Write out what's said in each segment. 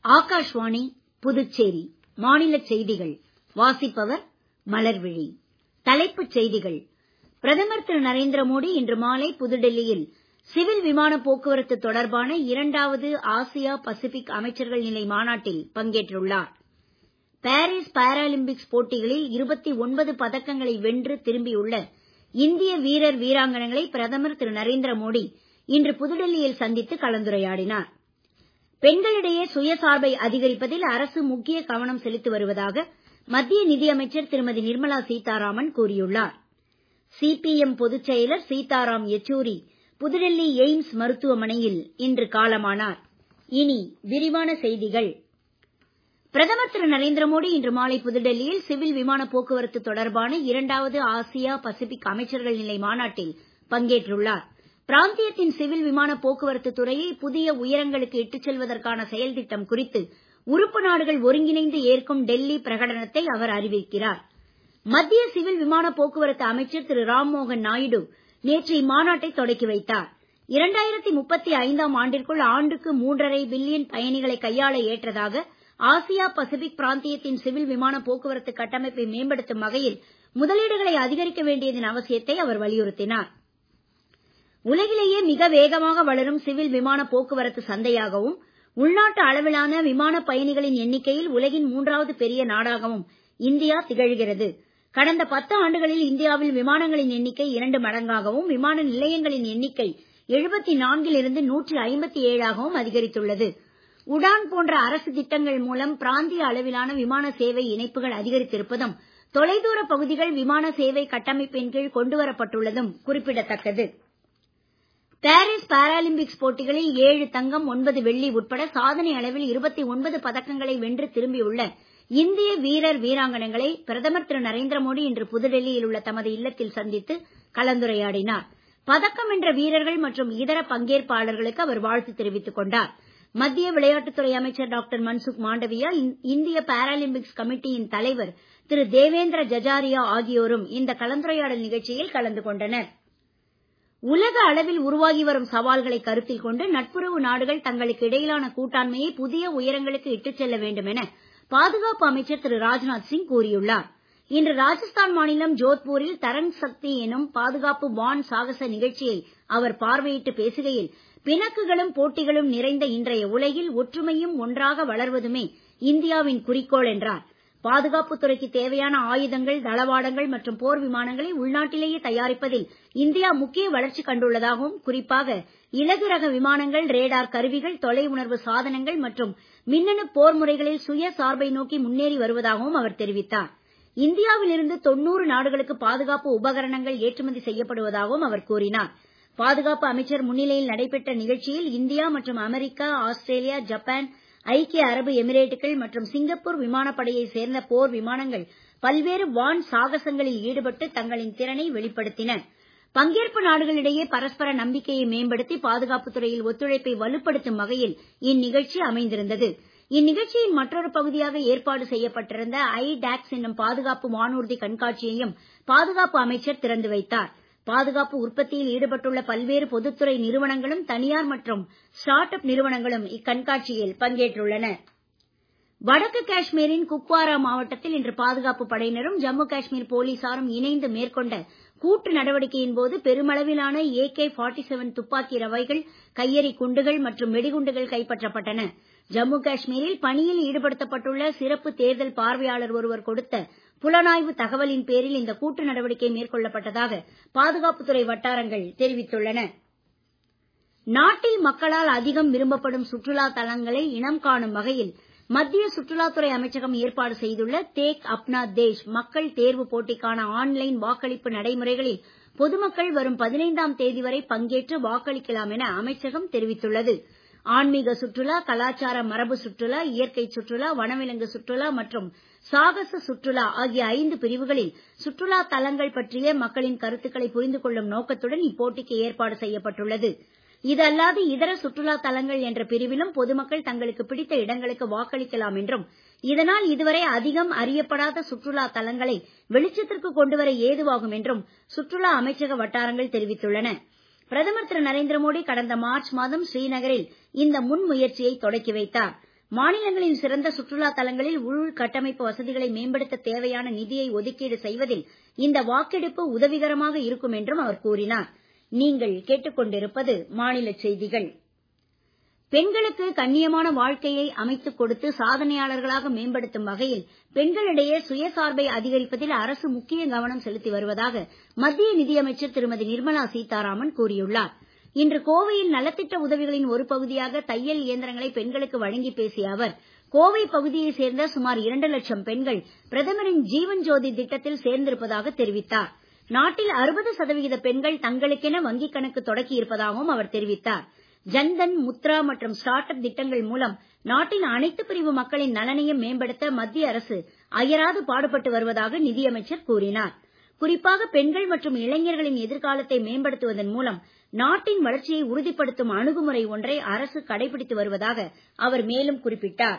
ஆகாஷ்வாணி புதுச்சேரி மாநிலச் செய்திகள் வாசிப்பவர் மலர்விழி தலைப்புச் செய்திகள் பிரதமர் திரு நரேந்திர மோடி இன்று மாலை புதுடெல்லியில் சிவில் விமான போக்குவரத்து தொடர்பான இரண்டாவது ஆசியா பசிபிக் அமைச்சர்கள் நிலை மாநாட்டில் பங்கேற்றுள்ளார் பாரிஸ் பாராலிம்பிக்ஸ் போட்டிகளில் இருபத்தி ஒன்பது பதக்கங்களை வென்று திரும்பியுள்ள இந்திய வீரர் வீராங்கனைகளை பிரதமர் திரு நரேந்திர மோடி இன்று புதுடெல்லியில் சந்தித்து கலந்துரையாடினார் பெண்களிடையே சுயசார்பை அதிகரிப்பதில் அரசு முக்கிய கவனம் செலுத்தி வருவதாக மத்திய நிதியமைச்சர் திருமதி நிர்மலா சீதாராமன் கூறியுள்ளார் சிபிஎம் பொதுச் செயலர் சீதாராம் யெச்சூரி புதுடெல்லி எய்ம்ஸ் மருத்துவமனையில் இன்று காலமானார் இனி விரிவான செய்திகள் பிரதமர் திரு நரேந்திர மோடி இன்று மாலை புதுடெல்லியில் சிவில் விமான போக்குவரத்து தொடர்பான இரண்டாவது ஆசியா பசிபிக் அமைச்சர்கள் நிலை மாநாட்டில் பங்கேற்றுள்ளார் பிராந்தியத்தின் சிவில் விமான போக்குவரத்து துறையை புதிய உயரங்களுக்கு இட்டுச் செல்வதற்கான செயல் திட்டம் குறித்து உறுப்பு நாடுகள் ஒருங்கிணைந்து ஏற்கும் டெல்லி பிரகடனத்தை அவர் அறிவிக்கிறார் மத்திய சிவில் விமான போக்குவரத்து அமைச்சர் திரு ராம்மோகன் நாயுடு நேற்று இம்மாநாட்டை தொடக்கி வைத்தார் இரண்டாயிரத்தி முப்பத்தி ஐந்தாம் ஆண்டிற்குள் ஆண்டுக்கு மூன்றரை பில்லியன் பயணிகளை கையாள ஏற்றதாக ஆசியா பசிபிக் பிராந்தியத்தின் சிவில் விமான போக்குவரத்து கட்டமைப்பை மேம்படுத்தும் வகையில் முதலீடுகளை அதிகரிக்க வேண்டியதன் அவசியத்தை அவர் வலியுறுத்தினார் உலகிலேயே மிக வேகமாக வளரும் சிவில் விமான போக்குவரத்து சந்தையாகவும் உள்நாட்டு அளவிலான விமான பயணிகளின் எண்ணிக்கையில் உலகின் மூன்றாவது பெரிய நாடாகவும் இந்தியா திகழ்கிறது கடந்த பத்து ஆண்டுகளில் இந்தியாவில் விமானங்களின் எண்ணிக்கை இரண்டு மடங்காகவும் விமான நிலையங்களின் எண்ணிக்கை எழுபத்தி நான்கில் இருந்து நூற்றி ஐம்பத்தி ஏழாகவும் அதிகரித்துள்ளது உடான் போன்ற அரசு திட்டங்கள் மூலம் பிராந்திய அளவிலான விமான சேவை இணைப்புகள் அதிகரித்திருப்பதும் தொலைதூர பகுதிகள் விமான சேவை கட்டமைப்பின் கீழ் கொண்டுவரப்பட்டுள்ளதும் குறிப்பிடத்தக்கது பாரிஸ் பாராலிம்பிக்ஸ் போட்டிகளில் ஏழு தங்கம் ஒன்பது வெள்ளி உட்பட சாதனை அளவில் இருபத்தி ஒன்பது பதக்கங்களை வென்று திரும்பியுள்ள இந்திய வீரர் வீராங்கனைகளை பிரதமர் திரு நரேந்திர மோடி இன்று புதுடெல்லியில் உள்ள தமது இல்லத்தில் சந்தித்து கலந்துரையாடினார் பதக்கம் வென்ற வீரர்கள் மற்றும் இதர பங்கேற்பாளர்களுக்கு அவர் வாழ்த்து தெரிவித்துக் கொண்டார் மத்திய விளையாட்டுத்துறை அமைச்சர் டாக்டர் மன்சுக் மாண்டவியா இந்திய பாராலிம்பிக்ஸ் கமிட்டியின் தலைவர் திரு தேவேந்திர ஜஜாரியா ஆகியோரும் இந்த கலந்துரையாடல் நிகழ்ச்சியில் கலந்து கொண்டனர் உலக அளவில் உருவாகி வரும் சவால்களை கருத்தில் கொண்டு நட்புறவு நாடுகள் தங்களுக்கு இடையிலான கூட்டாண்மையை புதிய உயரங்களுக்கு இட்டுச் செல்ல வேண்டும் என பாதுகாப்பு அமைச்சர் திரு ராஜ்நாத் சிங் கூறியுள்ளார் இன்று ராஜஸ்தான் மாநிலம் ஜோத்பூரில் தரங் சக்தி எனும் பாதுகாப்பு வான் சாகச நிகழ்ச்சியை அவர் பார்வையிட்டு பேசுகையில் பிணக்குகளும் போட்டிகளும் நிறைந்த இன்றைய உலகில் ஒற்றுமையும் ஒன்றாக வளர்வதுமே இந்தியாவின் குறிக்கோள் என்றார் பாதுகாப்புத் துறைக்கு தேவையான ஆயுதங்கள் தளவாடங்கள் மற்றும் போர் விமானங்களை உள்நாட்டிலேயே தயாரிப்பதில் இந்தியா முக்கிய வளர்ச்சி கண்டுள்ளதாகவும் குறிப்பாக இலகு ரக விமானங்கள் ரேடார் கருவிகள் தொலை உணர்வு சாதனங்கள் மற்றும் மின்னணு போர் முறைகளில் சுய சார்பை நோக்கி முன்னேறி வருவதாகவும் அவர் தெரிவித்தார் இந்தியாவில் இருந்து தொண்ணூறு நாடுகளுக்கு பாதுகாப்பு உபகரணங்கள் ஏற்றுமதி செய்யப்படுவதாகவும் அவர் கூறினார் பாதுகாப்பு அமைச்சர் முன்னிலையில் நடைபெற்ற நிகழ்ச்சியில் இந்தியா மற்றும் அமெரிக்கா ஆஸ்திரேலியா ஜப்பான் ஐக்கிய அரபு எமிரேட்டுகள் மற்றும் சிங்கப்பூர் விமானப்படையைச் சேர்ந்த போர் விமானங்கள் பல்வேறு வான் சாகசங்களில் ஈடுபட்டு தங்களின் திறனை வெளிப்படுத்தின பங்கேற்பு நாடுகளிடையே பரஸ்பர நம்பிக்கையை மேம்படுத்தி பாதுகாப்புத் துறையில் ஒத்துழைப்பை வலுப்படுத்தும் வகையில் இந்நிகழ்ச்சி அமைந்திருந்தது இந்நிகழ்ச்சியின் மற்றொரு பகுதியாக ஏற்பாடு செய்யப்பட்டிருந்த ஐ டாக்ஸ் என்னும் பாதுகாப்பு வானூர்தி கண்காட்சியையும் பாதுகாப்பு அமைச்சர் திறந்து வைத்தார் பாதுகாப்பு உற்பத்தியில் ஈடுபட்டுள்ள பல்வேறு பொதுத்துறை நிறுவனங்களும் தனியார் மற்றும் ஸ்டார்ட் அப் நிறுவனங்களும் இக்கண்காட்சியில் பங்கேற்றுள்ளன வடக்கு காஷ்மீரின் குப்வாரா மாவட்டத்தில் இன்று பாதுகாப்பு படையினரும் ஜம்மு காஷ்மீர் போலீசாரும் இணைந்து மேற்கொண்ட கூட்டு நடவடிக்கையின் போது பெருமளவிலான ஏகே ஃபார்ட்டி செவன் துப்பாக்கி ரவைகள் கையெறி குண்டுகள் மற்றும் வெடிகுண்டுகள் கைப்பற்றப்பட்டன ஜம்மு காஷ்மீரில் பணியில் ஈடுபடுத்தப்பட்டுள்ள சிறப்பு தேர்தல் பார்வையாளர் ஒருவர் கொடுத்த புலனாய்வு தகவலின் பேரில் இந்த கூட்டு நடவடிக்கை மேற்கொள்ளப்பட்டதாக பாதுகாப்புத்துறை வட்டாரங்கள் தெரிவித்துள்ளன நாட்டில் மக்களால் அதிகம் விரும்பப்படும் சுற்றுலா தலங்களை இனம் காணும் வகையில் மத்திய சுற்றுலாத்துறை அமைச்சகம் ஏற்பாடு செய்துள்ள தேக் அப்னா தேஷ் மக்கள் தேர்வு போட்டிக்கான ஆன்லைன் வாக்களிப்பு நடைமுறைகளில் பொதுமக்கள் வரும் பதினைந்தாம் தேதி வரை பங்கேற்று வாக்களிக்கலாம் என அமைச்சகம் தெரிவித்துள்ளது ஆன்மீக சுற்றுலா கலாச்சார மரபு சுற்றுலா இயற்கை சுற்றுலா வனவிலங்கு சுற்றுலா மற்றும் சாகச சுற்றுலா ஆகிய ஐந்து பிரிவுகளில் சுற்றுலா தலங்கள் பற்றிய மக்களின் கருத்துக்களை புரிந்து கொள்ளும் நோக்கத்துடன் இப்போட்டிக்கு ஏற்பாடு செய்யப்பட்டுள்ளது இது அல்லாது இதர சுற்றுலா தலங்கள் என்ற பிரிவிலும் பொதுமக்கள் தங்களுக்கு பிடித்த இடங்களுக்கு வாக்களிக்கலாம் என்றும் இதனால் இதுவரை அதிகம் அறியப்படாத சுற்றுலா தலங்களை வெளிச்சத்திற்கு கொண்டுவர ஏதுவாகும் என்றும் சுற்றுலா அமைச்சக வட்டாரங்கள் தெரிவித்துள்ளன பிரதமர் திரு நரேந்திர மோடி கடந்த மார்ச் மாதம் ஸ்ரீநகரில் இந்த முன்முயற்சியை தொடக்கி வைத்தார் மாநிலங்களின் சிறந்த சுற்றுலா தலங்களில் உள் கட்டமைப்பு வசதிகளை மேம்படுத்த தேவையான நிதியை ஒதுக்கீடு செய்வதில் இந்த வாக்கெடுப்பு உதவிகரமாக இருக்கும் என்றும் அவர் கூறினார் நீங்கள் கேட்டுக்கொண்டிருப்பது மாநில செய்திகள் பெண்களுக்கு கண்ணியமான வாழ்க்கையை அமைத்துக் கொடுத்து சாதனையாளர்களாக மேம்படுத்தும் வகையில் பெண்களிடையே சுயசார்பை அதிகரிப்பதில் அரசு முக்கிய கவனம் செலுத்தி வருவதாக மத்திய நிதியமைச்சர் திருமதி நிர்மலா சீதாராமன் கூறியுள்ளார் இன்று கோவையில் நலத்திட்ட உதவிகளின் ஒரு பகுதியாக தையல் இயந்திரங்களை பெண்களுக்கு வழங்கி பேசிய அவர் கோவை பகுதியைச் சேர்ந்த சுமார் இரண்டு லட்சம் பெண்கள் பிரதமரின் ஜீவன் ஜோதி திட்டத்தில் சேர்ந்திருப்பதாக தெரிவித்தார் நாட்டில் அறுபது சதவிகித பெண்கள் தங்களுக்கென வங்கிக் கணக்கு தொடக்கி இருப்பதாகவும் அவர் தெரிவித்தார் ஜன்தன் முத்ரா மற்றும் ஸ்டார்ட் அப் திட்டங்கள் மூலம் நாட்டின் அனைத்து பிரிவு மக்களின் நலனையும் மேம்படுத்த மத்திய அரசு அயராது பாடுபட்டு வருவதாக நிதியமைச்சர் கூறினார் குறிப்பாக பெண்கள் மற்றும் இளைஞர்களின் எதிர்காலத்தை மேம்படுத்துவதன் மூலம் நாட்டின் வளர்ச்சியை உறுதிப்படுத்தும் அணுகுமுறை ஒன்றை அரசு கடைபிடித்து வருவதாக அவர் மேலும் குறிப்பிட்டார்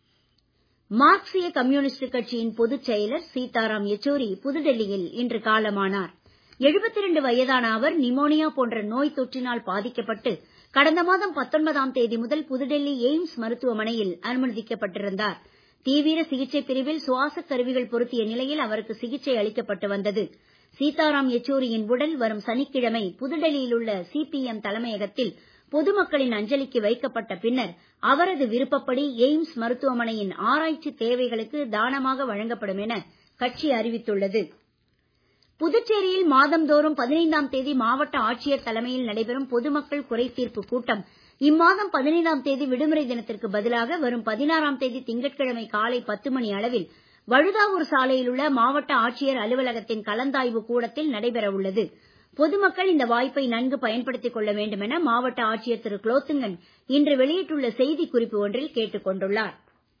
மார்க்சிய கம்யூனிஸ்ட் கட்சியின் பொதுச் செயலர் சீதாராம் யெச்சூரி புதுடெல்லியில் இன்று காலமானார் 72 வயதான அவர் நிமோனியா போன்ற நோய் தொற்றினால் பாதிக்கப்பட்டு கடந்த மாதம் 19ஆம் தேதி முதல் புதுடெல்லி எய்ம்ஸ் மருத்துவமனையில் அனுமதிக்கப்பட்டிருந்தார் தீவிர சிகிச்சை பிரிவில் சுவாச கருவிகள் பொருத்திய நிலையில் அவருக்கு சிகிச்சை அளிக்கப்பட்டு வந்தது சீதாராம் யெச்சூரியின் உடல் வரும் சனிக்கிழமை புதுடெல்லியில் உள்ள சிபிஎம் தலைமையகத்தில் பொதுமக்களின் அஞ்சலிக்கு வைக்கப்பட்ட பின்னர் அவரது விருப்பப்படி எய்ம்ஸ் மருத்துவமனையின் ஆராய்ச்சி தேவைகளுக்கு தானமாக வழங்கப்படும் என கட்சி அறிவித்துள்ளது புதுச்சேரியில் மாதந்தோறும் பதினைந்தாம் தேதி மாவட்ட ஆட்சியர் தலைமையில் நடைபெறும் பொதுமக்கள் குறைதீர்ப்பு கூட்டம் இம்மாதம் பதினைந்தாம் தேதி விடுமுறை தினத்திற்கு பதிலாக வரும் பதினாறாம் தேதி திங்கட்கிழமை காலை பத்து மணி அளவில் வழுதாவூர் சாலையில் உள்ள மாவட்ட ஆட்சியர் அலுவலகத்தின் கலந்தாய்வு கூடத்தில் நடைபெற உள்ளது பொதுமக்கள் இந்த வாய்ப்பை நன்கு பயன்படுத்திக் கொள்ள வேண்டும் என மாவட்ட ஆட்சியர் திரு குலோத்துங்கன் இன்று வெளியிட்டுள்ள செய்திக் குறிப்பு ஒன்றில் கேட்டுக் கொண்டுள்ளார்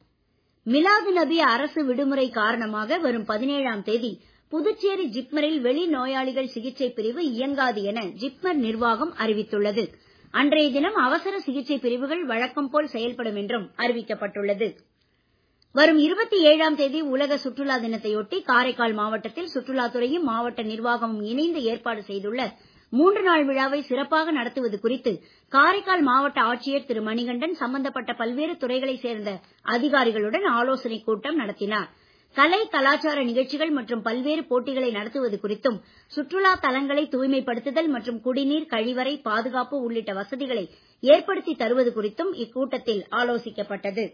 மிலாது நபி அரசு விடுமுறை காரணமாக வரும் பதினேழாம் தேதி புதுச்சேரி ஜிப்மரில் வெளி நோயாளிகள் சிகிச்சை பிரிவு இயங்காது என ஜிப்மர் நிர்வாகம் அறிவித்துள்ளது அன்றைய தினம் அவசர சிகிச்சை பிரிவுகள் வழக்கம் போல் செயல்படும் என்றும் அறிவிக்கப்பட்டுள்ளது வரும் 27ஆம் தேதி உலக சுற்றுலா தினத்தையொட்டி காரைக்கால் மாவட்டத்தில் சுற்றுலாத்துறையும் மாவட்ட நிர்வாகமும் இணைந்து ஏற்பாடு செய்துள்ள மூன்று நாள் விழாவை சிறப்பாக நடத்துவது குறித்து காரைக்கால் மாவட்ட ஆட்சியர் திரு மணிகண்டன் சம்பந்தப்பட்ட பல்வேறு துறைகளைச் சேர்ந்த அதிகாரிகளுடன் ஆலோசனைக் கூட்டம் நடத்தினார் கலை கலாச்சார நிகழ்ச்சிகள் மற்றும் பல்வேறு போட்டிகளை நடத்துவது குறித்தும் சுற்றுலா தலங்களை தூய்மைப்படுத்துதல் மற்றும் குடிநீர் கழிவறை பாதுகாப்பு உள்ளிட்ட வசதிகளை ஏற்படுத்தி தருவது குறித்தும் இக்கூட்டத்தில் ஆலோசிக்கப்பட்டது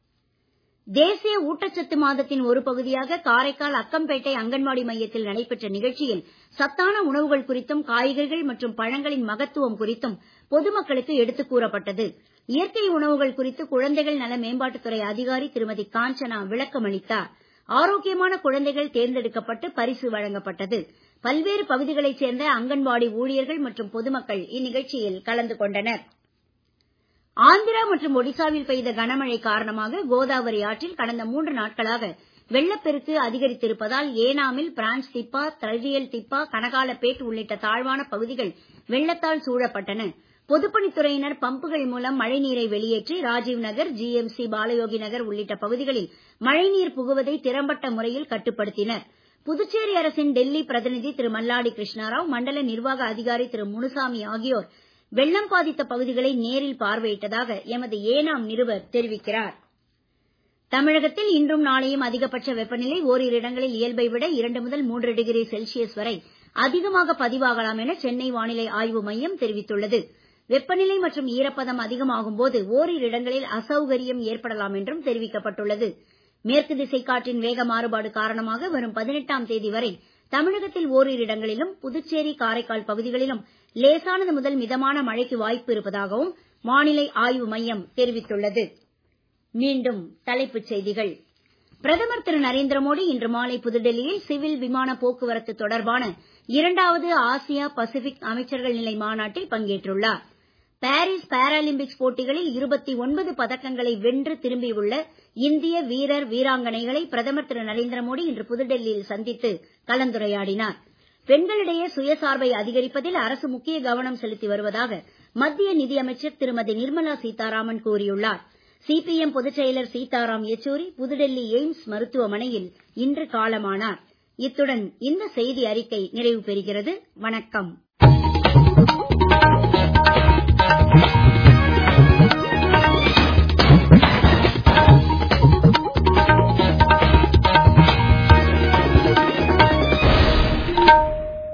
தேசிய ஊட்டச்சத்து மாதத்தின் ஒரு பகுதியாக காரைக்கால் அக்கம்பேட்டை அங்கன்வாடி மையத்தில் நடைபெற்ற நிகழ்ச்சியில் சத்தான உணவுகள் குறித்தும் காய்கறிகள் மற்றும் பழங்களின் மகத்துவம் குறித்தும் பொதுமக்களுக்கு எடுத்துக் கூறப்பட்டது இயற்கை உணவுகள் குறித்து குழந்தைகள் நல மேம்பாட்டுத்துறை அதிகாரி திருமதி காஞ்சனா விளக்கம் அளித்தார் ஆரோக்கியமான குழந்தைகள் தேர்ந்தெடுக்கப்பட்டு பரிசு வழங்கப்பட்டது பல்வேறு பகுதிகளைச் சேர்ந்த அங்கன்வாடி ஊழியர்கள் மற்றும் பொதுமக்கள் இந்நிகழ்ச்சியில் கலந்து கொண்டனர் ஆந்திரா மற்றும் ஒடிசாவில் பெய்த கனமழை காரணமாக கோதாவரி ஆற்றில் கடந்த மூன்று நாட்களாக வெள்ளப்பெருக்கு அதிகரித்திருப்பதால் ஏனாமில் பிரான்ஸ் திப்பா தழியல் திப்பா கனகாலப்பேட் உள்ளிட்ட தாழ்வான பகுதிகள் வெள்ளத்தால் சூழப்பட்டன பொதுப்பணித்துறையினர் பம்புகள் மூலம் மழைநீரை வெளியேற்றி ராஜீவ் நகர் ஜிஎம்சி பாலயோகி நகர் உள்ளிட்ட பகுதிகளில் மழைநீர் புகுவதை திறம்பட்ட முறையில் கட்டுப்படுத்தினர் புதுச்சேரி அரசின் டெல்லி பிரதிநிதி திரு மல்லாடி கிருஷ்ணாராவ் மண்டல நிர்வாக அதிகாரி திரு முனுசாமி ஆகியோர் வெள்ளம் பாதித்த பகுதிகளை நேரில் பார்வையிட்டதாக எமது ஏனாம் நிருபர் தெரிவிக்கிறார் தமிழகத்தில் இன்றும் நாளையும் அதிகபட்ச வெப்பநிலை ஓரிரு இடங்களில் இயல்பை விட இரண்டு முதல் மூன்று டிகிரி செல்சியஸ் வரை அதிகமாக பதிவாகலாம் என சென்னை வானிலை ஆய்வு மையம் தெரிவித்துள்ளது வெப்பநிலை மற்றும் ஈரப்பதம் அதிகமாகும் போது ஓரிரு இடங்களில் அசௌகரியம் ஏற்படலாம் என்றும் தெரிவிக்கப்பட்டுள்ளது மேற்கு திசை காற்றின் வேக மாறுபாடு காரணமாக வரும் பதினெட்டாம் தேதி வரை தமிழகத்தில் ஓரிரு இடங்களிலும் புதுச்சேரி காரைக்கால் பகுதிகளிலும் லேசானது முதல் மிதமான மழைக்கு வாய்ப்பு இருப்பதாகவும் வானிலை ஆய்வு மையம் தெரிவித்துள்ளது மீண்டும் தலைப்புச் செய்திகள் பிரதமர் திரு நரேந்திர மோடி இன்று மாலை புதுடெல்லியில் சிவில் விமான போக்குவரத்து தொடர்பான இரண்டாவது ஆசியா பசிபிக் அமைச்சர்கள் நிலை மாநாட்டில் பங்கேற்றுள்ளார் பாரிஸ் பாராலிம்பிக்ஸ் போட்டிகளில் இருபத்தி ஒன்பது பதக்கங்களை வென்று திரும்பியுள்ள இந்திய வீரர் வீராங்கனைகளை பிரதமர் திரு நரேந்திர மோடி இன்று புதுடெல்லியில் சந்தித்து கலந்துரையாடினார் பெண்களிடையே சுயசார்பை அதிகரிப்பதில் அரசு முக்கிய கவனம் செலுத்தி வருவதாக மத்திய நிதியமைச்சர் திருமதி நிர்மலா சீதாராமன் கூறியுள்ளார் சிபிஎம் பொதுச் செயலர் சீதாராம் யெச்சூரி புதுடெல்லி எய்ம்ஸ் மருத்துவமனையில் இன்று காலமானார் இத்துடன் இந்த செய்தி அறிக்கை நிறைவு பெறுகிறது வணக்கம்